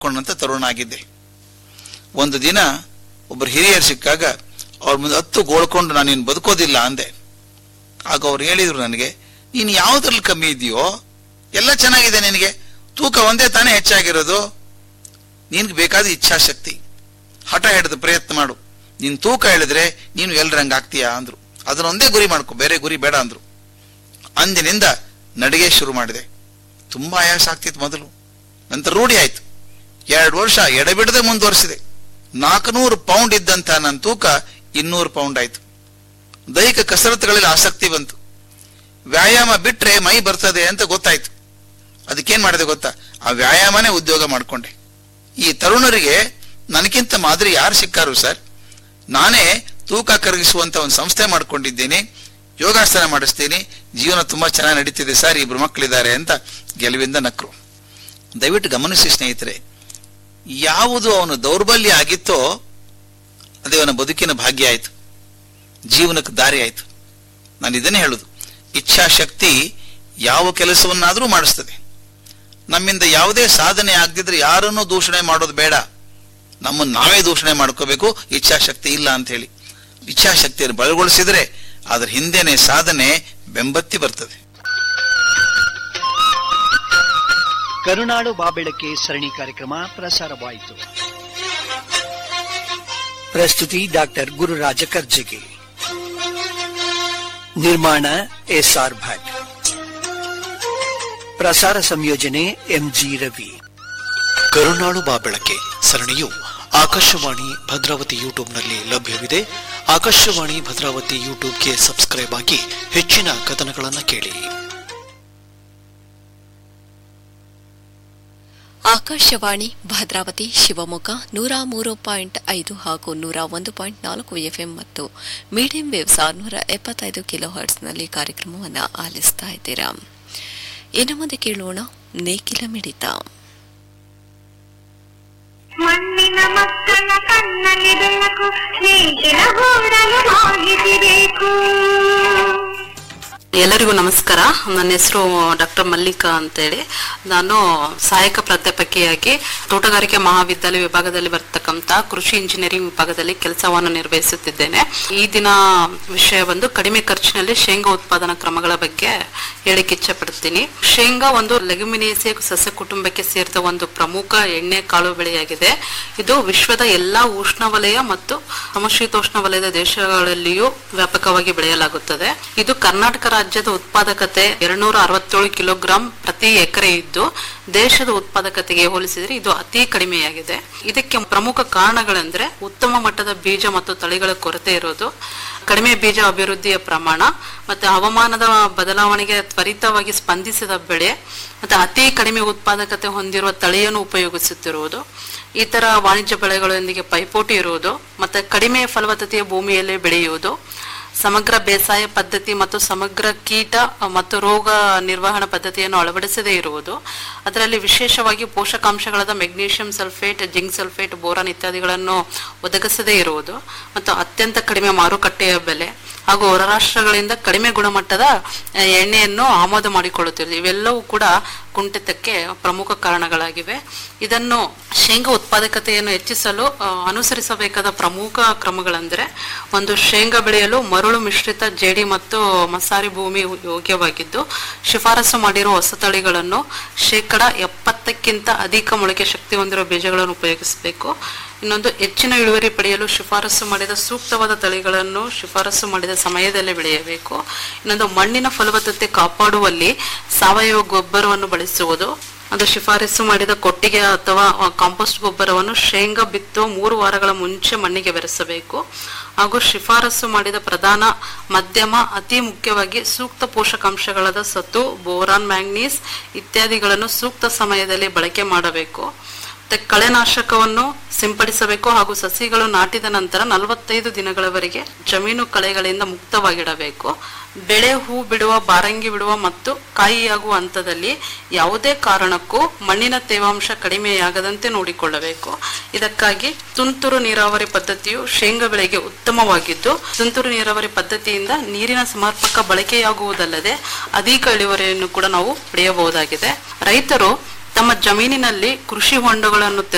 ಕೊಂಡಂತ ತರುಣ ಆಗಿದ್ದೆ ಒಂದು ದಿನ ಒಬ್ಬರು ಹಿರಿಯರು ಸಿಕ್ಕಾಗ ಅವ್ರ ಮುಂದೆ ಹತ್ತು ಗೋಳ್ಕೊಂಡು ನಾನು ಇನ್ನು ಬದುಕೋದಿಲ್ಲ ಅಂದೆ ಆಗ ಅವ್ರು ಹೇಳಿದ್ರು ನನಗೆ ನೀನು ಯಾವುದ್ರಲ್ಲಿ ಕಮ್ಮಿ ಇದೆಯೋ ಎಲ್ಲ ಚೆನ್ನಾಗಿದೆ ನಿನಗೆ ತೂಕ ಒಂದೇ ತಾನೇ ಹೆಚ್ಚಾಗಿರೋದು ನಿನ್ಗೆ ಬೇಕಾದ ಇಚ್ಛಾಶಕ್ತಿ ಹಠ ಹಿಡಿದು ಪ್ರಯತ್ನ ಮಾಡು ನಿನ್ ತೂಕ ಹೇಳಿದ್ರೆ ನೀನು ಎಲ್ರಂಗ್ ಆಗ್ತೀಯಾ ಅಂದ್ರು ಅದನ್ನೊಂದೇ ಗುರಿ ಮಾಡ್ಕೊ ಬೇರೆ ಗುರಿ ಬೇಡ ಅಂದ್ರು ಅಂದಿನಿಂದ ನಡಿಗೆ ಶುರು ಮಾಡಿದೆ ತುಂಬಾ ಆಯಾಸ ಆಗ್ತಿತ್ತು ಮೊದಲು ನಂತರ ರೂಢಿ ಆಯ್ತು ಎರಡು ವರ್ಷ ಎಡೆಬಿಡದೆ ಮುಂದುವರಿಸಿದೆ ನಾಲ್ಕುನೂರು ಪೌಂಡ್ ಇದ್ದಂತ ನನ್ನ ತೂಕ ಇನ್ನೂರು ಪೌಂಡ್ ಆಯ್ತು ದೈಹಿಕ ಕಸರತ್ತುಗಳಲ್ಲಿ ಆಸಕ್ತಿ ಬಂತು ವ್ಯಾಯಾಮ ಬಿಟ್ರೆ ಮೈ ಬರ್ತದೆ ಅಂತ ಗೊತ್ತಾಯ್ತು ಅದಕ್ಕೇನ್ ಮಾಡಿದೆ ಗೊತ್ತಾ ಆ ವ್ಯಾಯಾಮನೇ ಉದ್ಯೋಗ ಮಾಡ್ಕೊಂಡೆ ಈ ತರುಣರಿಗೆ ನನಗಿಂತ ಮಾದರಿ ಯಾರು ಸಿಕ್ಕಾರು ಸರ್ ನಾನೇ ತೂಕ ಕರಗಿಸುವಂತ ಒಂದು ಸಂಸ್ಥೆ ಮಾಡ್ಕೊಂಡಿದ್ದೀನಿ ಯೋಗಾಸನ ಮಾಡಿಸ್ತೀನಿ ಜೀವನ ತುಂಬಾ ಚೆನ್ನಾಗಿ ನಡೀತಿದೆ ಸರ್ ಇಬ್ರು ಮಕ್ಕಳಿದ್ದಾರೆ ಅಂತ ಗೆಲುವಿಂದ ನಕ್ರು ದಯವಿಟ್ಟು ಗಮನಿಸಿ ಸ್ನೇಹಿತರೆ ಯಾವುದು ಅವನು ದೌರ್ಬಲ್ಯ ಆಗಿತ್ತೋ ಅದೇ ಅವನ ಬದುಕಿನ ಭಾಗ್ಯ ಆಯ್ತು ಜೀವನಕ್ಕೆ ದಾರಿ ಆಯ್ತು ನಾನು ಇದನ್ನೇ ಹೇಳುದು ಇಚ್ಛಾಶಕ್ತಿ ಯಾವ ಕೆಲಸವನ್ನಾದರೂ ಮಾಡಿಸ್ತದೆ ನಮ್ಮಿಂದ ಯಾವುದೇ ಸಾಧನೆ ಆಗದಿದ್ರೆ ಯಾರನ್ನೂ ದೂಷಣೆ ಮಾಡೋದು ಬೇಡ ನಮ್ಮನ್ನು ನಾವೇ ದೂಷಣೆ ಮಾಡ್ಕೋಬೇಕು ಇಚ್ಛಾಶಕ್ತಿ ಇಲ್ಲ ಅಂತ ಹೇಳಿ ಇಚ್ಛಾಶಕ್ತಿಯನ್ನು ಬಲಗೊಳಿಸಿದ್ರೆ ಅದ್ರ ಹಿಂದೆನೆ ಸಾಧನೆ ಬೆಂಬತ್ತಿ ಬರ್ತದೆ ಕರುನಾಡು ಬಾಬೆಳಕೆ ಸರಣಿ ಕಾರ್ಯಕ್ರಮ ಪ್ರಸಾರವಾಯಿತು ಪ್ರಸ್ತುತಿ ಡಾಕ್ಟರ್ ಗುರುರಾಜ ಕರ್ಜಗಿ ನಿರ್ಮಾಣ ಎಸ್ಆರ್ ಭಟ್ ಪ್ರಸಾರ ಸಂಯೋಜನೆ ಎಂಜಿ ರವಿ ಕರುನಾಳು ಬಾ ಬೆಳಕೆ ಸರಣಿಯು ಆಕಾಶವಾಣಿ ಭದ್ರಾವತಿ ಯೂಟ್ಯೂಬ್ನಲ್ಲಿ ಲಭ್ಯವಿದೆ ಆಕಾಶವಾಣಿ ಭದ್ರಾವತಿ ಯೂಟ್ಯೂಬ್ಗೆ ಸಬ್ಸ್ಕ್ರೈಬ್ ಆಗಿ ಹೆಚ್ಚಿನ ಕಥನಗಳನ್ನು ಕೇಳಿ ಆಕಾಶವಾಣಿ ಭದ್ರಾವತಿ ಶಿವಮೊಗ್ಗ ನೂರ ಮೂರು ಪಾಯಿಂಟ್ ಐದು ಹಾಗೂ ನೂರ ಒಂದು ಪಾಯಿಂಟ್ ನಾಲ್ಕು ಎಫ್ಎಂ ಮತ್ತು ಮೀಡಿಯಂ ವೇವ್ಸ್ ಆರುನೂರ ಎಪ್ಪತ್ತೈದು ಕಿಲೋ ಹರ್ಟ್ಸ್ನಲ್ಲಿ ಕಾರ್ಯಕ್ರಮವನ್ನು ಆಲಿಸ್ತಾ ಇದ್ದೀರಾ ಇನ್ನು ಮುಂದೆ ಕೇಳೋಣ ನೇಕಿಲ ಮಿಡಿತ ಮಣ್ಣಿನ ಮಕ್ಕಳ ಕಣ್ಣಲ್ಲಿ ಬೆಳಕು ನೇಗಿಲ ಹೂಡಲು ಮಾಹಿತಿ ಬೇಕು ಎಲ್ಲರಿಗೂ ನಮಸ್ಕಾರ ನನ್ನ ಹೆಸರು ಡಾಕ್ಟರ್ ಮಲ್ಲಿಕಾ ಅಂತೇಳಿ ನಾನು ಸಹಾಯಕ ಪ್ರಾಧ್ಯಾಪಕಿಯಾಗಿ ತೋಟಗಾರಿಕೆ ಮಹಾವಿದ್ಯಾಲಯ ವಿಭಾಗದಲ್ಲಿ ಬರ್ತಕ್ಕಂಥ ಕೃಷಿ ಇಂಜಿನಿಯರಿಂಗ್ ವಿಭಾಗದಲ್ಲಿ ಕೆಲಸವನ್ನು ನಿರ್ವಹಿಸುತ್ತಿದ್ದೇನೆ ಈ ದಿನ ವಿಷಯ ಬಂದು ಕಡಿಮೆ ಖರ್ಚಿನಲ್ಲಿ ಶೇಂಗಾ ಉತ್ಪಾದನಾ ಕ್ರಮಗಳ ಬಗ್ಗೆ ಹೇಳಿಕ್ಕೆ ಇಚ್ಛಪಡ್ತೀನಿ ಶೇಂಗಾ ಒಂದು ಲೆಗುಮಿನೇಸಿಯ ಸಸ್ಯ ಕುಟುಂಬಕ್ಕೆ ಸೇರಿದ ಒಂದು ಪ್ರಮುಖ ಎಣ್ಣೆ ಕಾಳು ಬೆಳೆಯಾಗಿದೆ ಇದು ವಿಶ್ವದ ಎಲ್ಲಾ ಉಷ್ಣವಲಯ ಮತ್ತು ಸಮಶೀತೋಷ್ಣ ವಲಯದ ದೇಶಗಳಲ್ಲಿಯೂ ವ್ಯಾಪಕವಾಗಿ ಬೆಳೆಯಲಾಗುತ್ತದೆ ಇದು ಕರ್ನಾಟಕ ರಾಜ್ಯದ ಉತ್ಪಾದಕತೆ ಎರಡ್ನೂರ ಅರವತ್ತೇಳು ಕಿಲೋಗ್ರಾಂ ಪ್ರತಿ ಎಕರೆ ಇದ್ದು ದೇಶದ ಉತ್ಪಾದಕತೆಗೆ ಹೋಲಿಸಿದರೆ ಇದು ಅತಿ ಕಡಿಮೆಯಾಗಿದೆ ಇದಕ್ಕೆ ಪ್ರಮುಖ ಕಾರಣಗಳೆಂದ್ರೆ ಉತ್ತಮ ಮಟ್ಟದ ಬೀಜ ಮತ್ತು ತಳಿಗಳ ಕೊರತೆ ಇರೋದು ಕಡಿಮೆ ಬೀಜ ಅಭಿವೃದ್ಧಿಯ ಪ್ರಮಾಣ ಮತ್ತೆ ಹವಾಮಾನದ ಬದಲಾವಣೆಗೆ ತ್ವರಿತವಾಗಿ ಸ್ಪಂದಿಸಿದ ಬೆಳೆ ಮತ್ತೆ ಅತಿ ಕಡಿಮೆ ಉತ್ಪಾದಕತೆ ಹೊಂದಿರುವ ತಳಿಯನ್ನು ಉಪಯೋಗಿಸುತ್ತಿರುವುದು ಈ ತರ ವಾಣಿಜ್ಯ ಬೆಳೆಗಳೊಂದಿಗೆ ಪೈಪೋಟಿ ಇರುವುದು ಮತ್ತೆ ಕಡಿಮೆ ಫಲವತ್ತತೆಯ ಭೂಮಿಯಲ್ಲಿ ಬೆಳೆಯುವುದು ಸಮಗ್ರ ಬೇಸಾಯ ಪದ್ಧತಿ ಮತ್ತು ಸಮಗ್ರ ಕೀಟ ಮತ್ತು ರೋಗ ನಿರ್ವಹಣಾ ಪದ್ಧತಿಯನ್ನು ಅಳವಡಿಸದೇ ಇರುವುದು ಅದರಲ್ಲಿ ವಿಶೇಷವಾಗಿ ಪೋಷಕಾಂಶಗಳಾದ magnesium sulphate zinc sulphate boron ಇತ್ಯಾದಿಗಳನ್ನು ಒದಗಿಸದೇ ಇರುವುದು ಮತ್ತು ಅತ್ಯಂತ ಕಡಿಮೆ ಮಾರುಕಟ್ಟೆಯ ಬೆಲೆ ಹಾಗೂ ಹೊರ ರಾಷ್ಟ್ರಗಳಿಂದ ಕಡಿಮೆ ಗುಣಮಟ್ಟದ ಆ, ಎಣ್ಣೆಯನ್ನು ಆಮದು ಮಾಡಿಕೊಳ್ಳುತ್ತಿರುವುದು ಇವೆಲ್ಲವೂ ಕೂಡ ಕುಂಠಿತಕ್ಕೆ ಪ್ರಮುಖ ಕಾರಣಗಳಾಗಿವೆ ಇದನ್ನು ಶೇಂಗಾ ಉತ್ಪಾದಕತೆಯನ್ನು ಹೆಚ್ಚಿಸಲು ಆ, ಅನುಸರಿಸಬೇಕಾದ ಪ್ರಮುಖ ಕ್ರಮಗಳೆಂದರೆ ಒಂದು ಶೇಂಗಾ ಬೆಳೆಯಲು ಮರಳು ಮಿಶ್ರಿತ ಜೇಡಿ ಮತ್ತು ಮಸಾರಿ ಭೂಮಿ ಯೋಗ್ಯವಾಗಿದ್ದು ಶಿಫಾರಸು ಮಾಡಿರುವ ಹೊಸ ತಳಿಗಳನ್ನು ಶೇಕಡ ಎಪ್ಪತ್ತಕ್ಕಿಂತ ಅಧಿಕ ಮೊಳಕೆ ಶಕ್ತಿ ಹೊಂದಿರುವ ಬೀಜಗಳನ್ನು ಉಪಯೋಗಿಸಬೇಕು ಇನ್ನೊಂದು ಹೆಚ್ಚಿನ ಇಳುವರಿ ಪಡೆಯಲು ಶಿಫಾರಸು ಮಾಡಿದ ಸೂಕ್ತವಾದ ತಳಿಗಳನ್ನು ಶಿಫಾರಸು ಮಾಡಿದ ಸಮಯದಲ್ಲೇ ಬೆಳೆಯಬೇಕು ಇನ್ನೊಂದು ಮಣ್ಣಿನ ಫಲವತ್ತತೆ ಕಾಪಾಡುವಲ್ಲಿ ಸಾವಯವ ಗೊಬ್ಬರವನ್ನು ಬಳಸುವುದು ಅದು ಶಿಫಾರಸು ಮಾಡಿದ ಕೊಟ್ಟಿಗೆ ಅಥವಾ ಕಾಂಪೋಸ್ಟ್ ಗೊಬ್ಬರವನ್ನು ಶೇಂಗಾ ಬಿತ್ತುವ ಮೂರು ವಾರಗಳ ಮುಂಚೆ ಮಣ್ಣಿಗೆ ಬೆರೆಸಬೇಕು ಹಾಗೂ ಶಿಫಾರಸು ಮಾಡಿದ ಪ್ರಧಾನ ಮಧ್ಯಮ ಅತಿ ಮುಖ್ಯವಾಗಿ ಸೂಕ್ತ ಪೋಷಕಾಂಶಗಳಾದ ಸತು ಬೋರಾನ್ ಮ್ಯಾಂಗ್ನೀಸ್ ಇತ್ಯಾದಿಗಳನ್ನು ಸೂಕ್ತ ಸಮಯದಲ್ಲಿ ಬಳಕೆ ಮಾಡಬೇಕು ಮತ್ತೆ ಕಳೆನಾಶಕವನ್ನು ಸಿಂಪಡಿಸಬೇಕು ಹಾಗೂ ಸಸಿಗಳು ನಾಟಿದ ನಂತರ ನಲವತ್ತೈದು ದಿನಗಳವರೆಗೆ ಜಮೀನು ಕಳೆಗಳಿಂದ ಮುಕ್ತವಾಗಿಡಬೇಕು ಬೆಳೆ ಹೂ ಬಿಡುವ ಬಾರಂಗಿ ಬಿಡುವ ಮತ್ತು ಕಾಯಿಯಾಗುವ ಹಂತದಲ್ಲಿ ಯಾವುದೇ ಕಾರಣಕ್ಕೂ ಮಣ್ಣಿನ ತೇವಾಂಶ ಕಡಿಮೆಯಾಗದಂತೆ ನೋಡಿಕೊಳ್ಳಬೇಕು ಇದಕ್ಕಾಗಿ ತುಂತುರು ನೀರಾವರಿ ಪದ್ಧತಿಯು ಶೇಂಗಾ ಬೆಳೆಗೆ ಉತ್ತಮವಾಗಿದ್ದು ತುಂತುರು ನೀರಾವರಿ ಪದ್ಧತಿಯಿಂದ ನೀರಿನ ಸಮರ್ಪಕ ಬಳಕೆಯಾಗುವುದಲ್ಲದೆ ಅಧಿಕ ಇಳುವರಿಯನ್ನು ಕೂಡ ನಾವು ಪಡೆಯಬಹುದಾಗಿದೆ ರೈತರು ತಮ್ಮ ಜಮೀನಿನಲ್ಲಿ ಕೃಷಿ ಹೊಂಡಗಳನ್ನು ತೆರೆದು